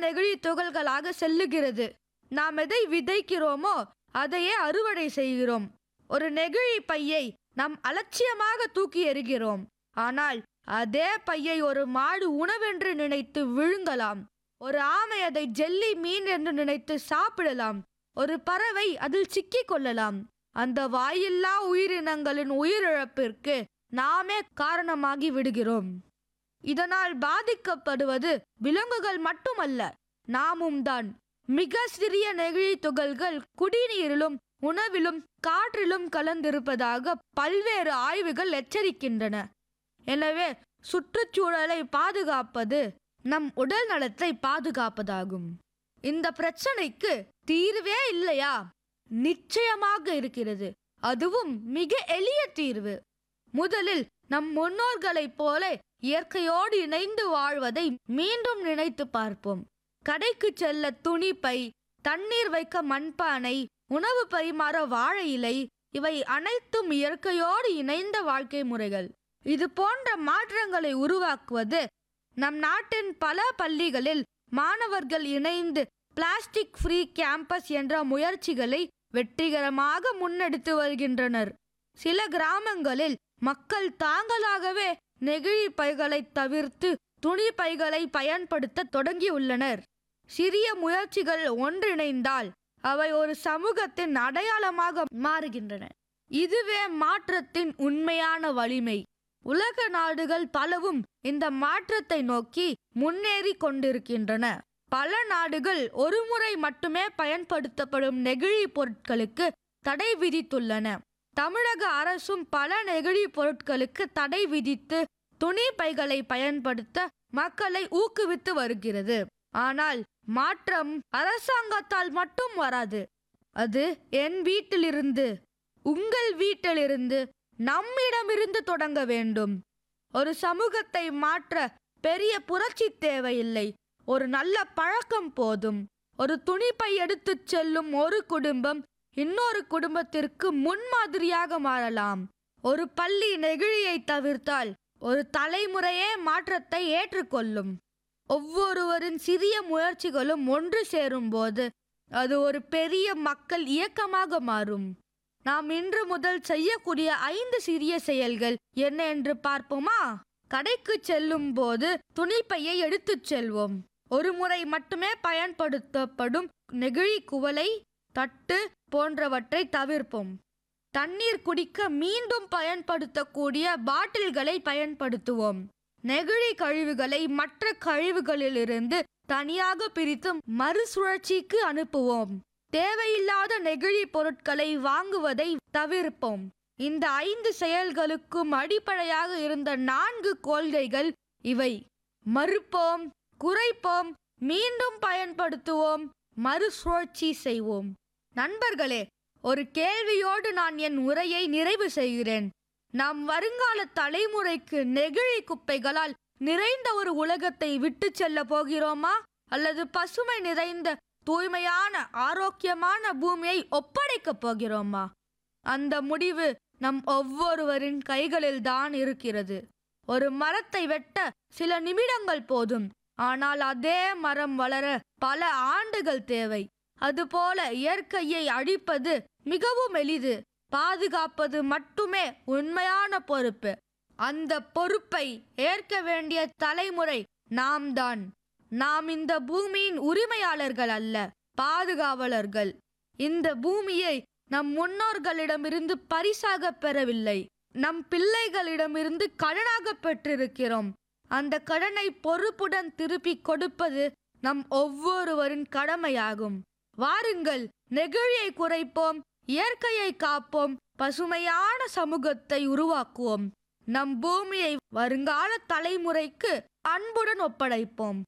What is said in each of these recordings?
நெகிழி துகள்களாக செல்லுகிறது நாம் எதை விதைக்கிறோமோ அதையே அறுவடை செய்கிறோம் ஒரு நெகிழி பையை நாம் அலட்சியமாக தூக்கி எறிகிறோம் ஆனால் அதே பையை ஒரு மாடு உணவென்று நினைத்து விழுங்கலாம் ஒரு ஆமை அதை ஜெல்லி மீன் என்று நினைத்து சாப்பிடலாம் ஒரு பறவை அதில் சிக்கிக் கொள்ளலாம் அந்த வாயில்லா உயிரினங்களின் உயிரிழப்பிற்கு நாமே காரணமாகி விடுகிறோம் இதனால் பாதிக்கப்படுவது விலங்குகள் மட்டுமல்ல நாமும் தான் மிக சிறிய நெகிழி துகள்கள் குடிநீரிலும் உணவிலும் காற்றிலும் கலந்திருப்பதாக பல்வேறு ஆய்வுகள் எச்சரிக்கின்றன எனவே சுற்றுச்சூழலை பாதுகாப்பது நம் உடல் நலத்தை பாதுகாப்பதாகும் இந்த பிரச்சனைக்கு தீர்வே இல்லையா நிச்சயமாக இருக்கிறது அதுவும் மிக எளிய தீர்வு முதலில் நம் முன்னோர்களைப் போல இயற்கையோடு இணைந்து வாழ்வதை மீண்டும் நினைத்து பார்ப்போம் கடைக்கு செல்ல துணி பை தண்ணீர் வைக்க மண்பானை உணவு பரிமாற வாழை இலை இவை அனைத்தும் இயற்கையோடு இணைந்த வாழ்க்கை முறைகள் இது போன்ற மாற்றங்களை உருவாக்குவது நம் நாட்டின் பல பள்ளிகளில் மாணவர்கள் இணைந்து பிளாஸ்டிக் ஃப்ரீ கேம்பஸ் என்ற முயற்சிகளை வெற்றிகரமாக முன்னெடுத்து வருகின்றனர் சில கிராமங்களில் மக்கள் தாங்களாகவே நெகிழி பைகளை தவிர்த்து துணி பைகளை பயன்படுத்த தொடங்கியுள்ளனர் சிறிய முயற்சிகள் ஒன்றிணைந்தால் அவை ஒரு சமூகத்தின் அடையாளமாக மாறுகின்றன இதுவே மாற்றத்தின் உண்மையான வலிமை உலக நாடுகள் பலவும் இந்த மாற்றத்தை நோக்கி முன்னேறி கொண்டிருக்கின்றன பல நாடுகள் ஒருமுறை மட்டுமே பயன்படுத்தப்படும் நெகிழி பொருட்களுக்கு தடை விதித்துள்ளன தமிழக அரசும் பல நெகிழி பொருட்களுக்கு தடை விதித்து துணி பைகளை பயன்படுத்த மக்களை ஊக்குவித்து வருகிறது ஆனால் மாற்றம் அரசாங்கத்தால் மட்டும் வராது அது என் வீட்டிலிருந்து உங்கள் வீட்டிலிருந்து நம்மிடமிருந்து தொடங்க வேண்டும் ஒரு சமூகத்தை மாற்ற பெரிய புரட்சி தேவையில்லை ஒரு நல்ல பழக்கம் போதும் ஒரு துணிப்பை எடுத்துச் செல்லும் ஒரு குடும்பம் இன்னொரு குடும்பத்திற்கு முன்மாதிரியாக மாறலாம் ஒரு பள்ளி நெகிழியை தவிர்த்தால் ஒரு தலைமுறையே மாற்றத்தை ஏற்றுக்கொள்ளும் ஒவ்வொருவரின் சிறிய முயற்சிகளும் ஒன்று சேரும்போது அது ஒரு பெரிய மக்கள் இயக்கமாக மாறும் நாம் இன்று முதல் செய்யக்கூடிய ஐந்து சிறிய செயல்கள் என்ன என்று பார்ப்போமா கடைக்கு செல்லும் போது துணிப்பையை எடுத்துச் செல்வோம் ஒரு முறை மட்டுமே பயன்படுத்தப்படும் நெகிழி குவளை தட்டு போன்றவற்றை தவிர்ப்போம் தண்ணீர் குடிக்க மீண்டும் பயன்படுத்தக்கூடிய பாட்டில்களை பயன்படுத்துவோம் நெகிழி கழிவுகளை மற்ற கழிவுகளிலிருந்து தனியாக பிரித்து மறுசுழற்சிக்கு அனுப்புவோம் தேவையில்லாத நெகிழி பொருட்களை வாங்குவதை தவிர்ப்போம் இந்த ஐந்து செயல்களுக்கும் அடிப்படையாக இருந்த நான்கு கொள்கைகள் இவை மறுப்போம் குறைப்போம் மீண்டும் பயன்படுத்துவோம் மறுசுழற்சி செய்வோம் நண்பர்களே ஒரு கேள்வியோடு நான் என் உரையை நிறைவு செய்கிறேன் நாம் வருங்கால தலைமுறைக்கு நெகிழி குப்பைகளால் நிறைந்த ஒரு உலகத்தை விட்டு செல்ல போகிறோமா அல்லது பசுமை நிறைந்த தூய்மையான ஆரோக்கியமான பூமியை ஒப்படைக்கப் போகிறோமா அந்த முடிவு நம் ஒவ்வொருவரின் கைகளில் தான் இருக்கிறது ஒரு மரத்தை வெட்ட சில நிமிடங்கள் போதும் ஆனால் அதே மரம் வளர பல ஆண்டுகள் தேவை அதுபோல இயற்கையை அழிப்பது மிகவும் எளிது பாதுகாப்பது மட்டுமே உண்மையான பொறுப்பு அந்த பொறுப்பை ஏற்க வேண்டிய தலைமுறை நாம் தான் நாம் இந்த பூமியின் உரிமையாளர்கள் அல்ல பாதுகாவலர்கள் இந்த பூமியை நம் முன்னோர்களிடமிருந்து பரிசாக பெறவில்லை நம் பிள்ளைகளிடமிருந்து கடனாக பெற்றிருக்கிறோம் அந்த கடனை பொறுப்புடன் திருப்பிக் கொடுப்பது நம் ஒவ்வொருவரின் கடமையாகும் வாருங்கள் நெகிழியை குறைப்போம் இயற்கையை காப்போம் பசுமையான சமூகத்தை உருவாக்குவோம் நம் பூமியை வருங்கால தலைமுறைக்கு அன்புடன் ஒப்படைப்போம்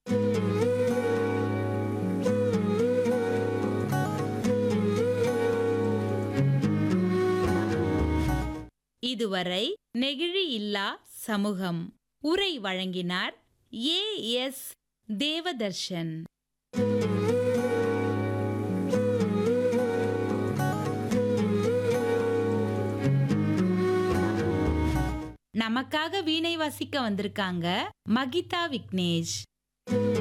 இதுவரை நெகிழி இல்லா சமூகம் உரை வழங்கினார் ஏ எஸ் தேவதர்ஷன் நமக்காக வீணை வாசிக்க வந்திருக்காங்க மகிதா விக்னேஷ்